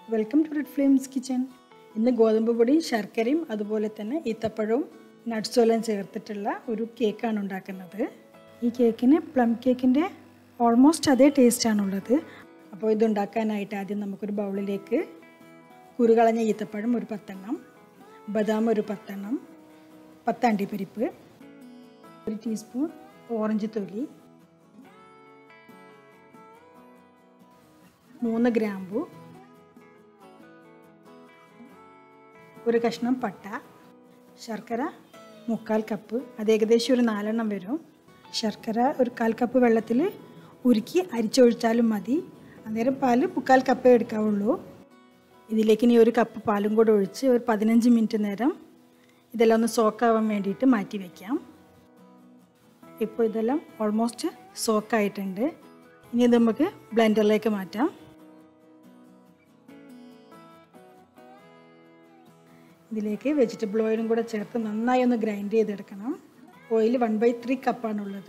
welcome to Red Flames kitchen ഇന്ന് ഗോതമ്പ് പൊടിയും ശർക്കരയും അതുപോലെ തന്നെ ഈത്തപ്പഴവും നട്ട്സും എല്ലാം ചേർത്തിട്ടുള്ള ഒരു കേക്കാണ് ഉണ്ടാക്കുന്നത് ഈ കേക്കിന് പ്ലം കേക്കിൻ്റെ ഓൾമോസ്റ്റ് അതേ ടേസ്റ്റാണുള്ളത് അപ്പോൾ ഇതുണ്ടാക്കാനായിട്ട് ആദ്യം നമുക്കൊരു ബൗളിലേക്ക് കുരുകളഞ്ഞ ഈത്തപ്പഴം ഒരു പത്തെണ്ണം ബദാം ഒരു പത്തെണ്ണം പത്ത് അണ്ടിപ്പരിപ്പ് ഒരു ടീസ്പൂൺ ഓറഞ്ച് തൊലി മൂന്ന് ഗ്രാമ്പു ഒരു കഷ്ണം പട്ട ശർക്കര മുക്കാൽ കപ്പ് അത് ഏകദേശം ഒരു നാലെണ്ണം വരും ശർക്കര ഒരു കാൽ കപ്പ് വെള്ളത്തിൽ ഉരുക്കി അരിച്ചൊഴിച്ചാലും മതി അന്നേരം പാല് മുക്കാൽ കപ്പേ എടുക്കാവുള്ളൂ ഇതിലേക്ക് ഇനി ഒരു കപ്പ് പാലും കൂടെ ഒഴിച്ച് ഒരു പതിനഞ്ച് മിനിറ്റ് നേരം ഇതെല്ലാം ഒന്ന് സോക്കാവാൻ വേണ്ടിയിട്ട് മാറ്റി വയ്ക്കാം ഇപ്പോൾ ഇതെല്ലാം ഓൾമോസ്റ്റ് സോക്കായിട്ടുണ്ട് ഇനി ഇത് നമുക്ക് ബ്ലെൻഡറിലേക്ക് മാറ്റാം ഇതിലേക്ക് വെജിറ്റബിൾ ഓയിലും കൂടെ ചേർത്ത് നന്നായി ഒന്ന് ഗ്രൈൻഡ് ചെയ്തെടുക്കണം ഓയിൽ വൺ ബൈ ത്രീ കപ്പാണുള്ളത്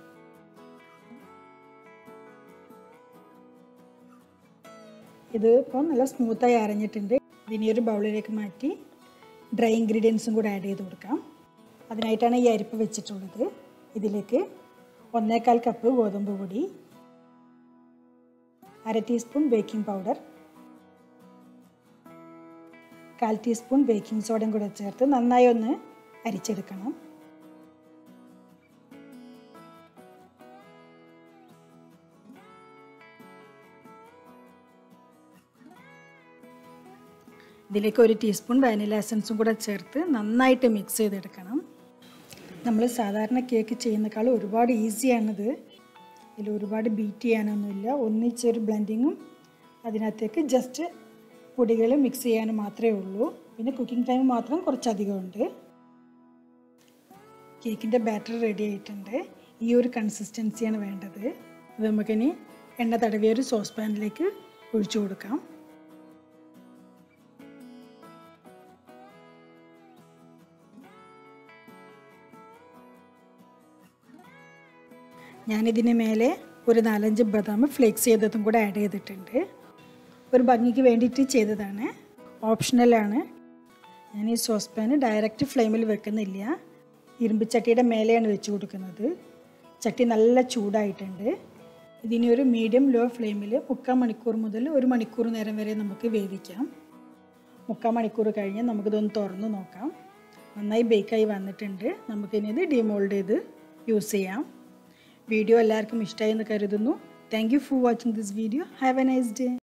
ഇത് ഇപ്പോൾ നല്ല സ്മൂത്തായി അരഞ്ഞിട്ടുണ്ട് ഇതിനെ ഒരു ബൗളിലേക്ക് മാറ്റി ഡ്രൈ ഇൻഗ്രീഡിയൻസും കൂടെ ആഡ് ചെയ്ത് കൊടുക്കാം അതിനായിട്ടാണ് ഈ അരിപ്പ് വെച്ചിട്ടുള്ളത് ഇതിലേക്ക് ഒന്നേകാൽ കപ്പ് ഗോതമ്പ് പൊടി അര ടീസ്പൂൺ ബേക്കിംഗ് പൗഡർ കാൽ ടീസ്പൂൺ ബേക്കിംഗ് സോഡയും കൂടെ ചേർത്ത് നന്നായി ഒന്ന് അരിച്ചെടുക്കണം ഇതിലേക്ക് ഒരു ടീസ്പൂൺ വാനില എസൻസും കൂടെ ചേർത്ത് നന്നായിട്ട് മിക്സ് ചെയ്തെടുക്കണം നമ്മൾ സാധാരണ കേക്ക് ചെയ്യുന്നേക്കാളും ഒരുപാട് ഈസിയാണിത് ഇതിൽ ഒരുപാട് ബീറ്റ് ചെയ്യാനൊന്നുമില്ല ഒന്നിച്ചൊരു ബ്ലെൻഡിങ്ങും അതിനകത്തേക്ക് ജസ്റ്റ് പൊടികൾ മിക്സ് ചെയ്യാനും മാത്രമേ ഉള്ളൂ പിന്നെ കുക്കിംഗ് ടൈം മാത്രം കുറച്ചധികം ഉണ്ട് കേക്കിൻ്റെ ബാറ്റർ റെഡി ആയിട്ടുണ്ട് ഈ ഒരു കൺസിസ്റ്റൻസിയാണ് വേണ്ടത് ഇത് നമുക്കിനി എണ്ണ തടവിയ ഒരു സോസ് പാനിലേക്ക് ഒഴിച്ചു കൊടുക്കാം ഞാനിതിന് മേലെ ഒരു നാലഞ്ച് ബദാം ഫ്ലേക്സ് ചെയ്തതും കൂടെ ആഡ് ചെയ്തിട്ടുണ്ട് ഒരു ഭംഗിക്ക് വേണ്ടിയിട്ട് ചെയ്തതാണ് ഓപ്ഷണലാണ് ഞാൻ ഈ സോസ് പാന് ഡയറക്റ്റ് ഫ്ലെയിമിൽ വെക്കുന്നില്ല ഇരുമ്പ് ചട്ടിയുടെ മേലെയാണ് വെച്ച് കൊടുക്കുന്നത് ചട്ടി നല്ല ചൂടായിട്ടുണ്ട് ഇതിനെ ഒരു മീഡിയം ലോ ഫ്ലെയിമിൽ മുക്കാൽ മണിക്കൂർ മുതൽ ഒരു മണിക്കൂർ നേരം വരെ നമുക്ക് വേവിക്കാം മുക്കാൽ മണിക്കൂർ കഴിഞ്ഞ് നമുക്കിതൊന്ന് തുറന്ന് നോക്കാം നന്നായി ബേക്കായി വന്നിട്ടുണ്ട് നമുക്കിനി ഇത് ഡിമോൾഡ് ചെയ്ത് യൂസ് ചെയ്യാം വീഡിയോ എല്ലാവർക്കും ഇഷ്ടമായി എന്ന് കരുതുന്നു thank you for watching this video have a nice day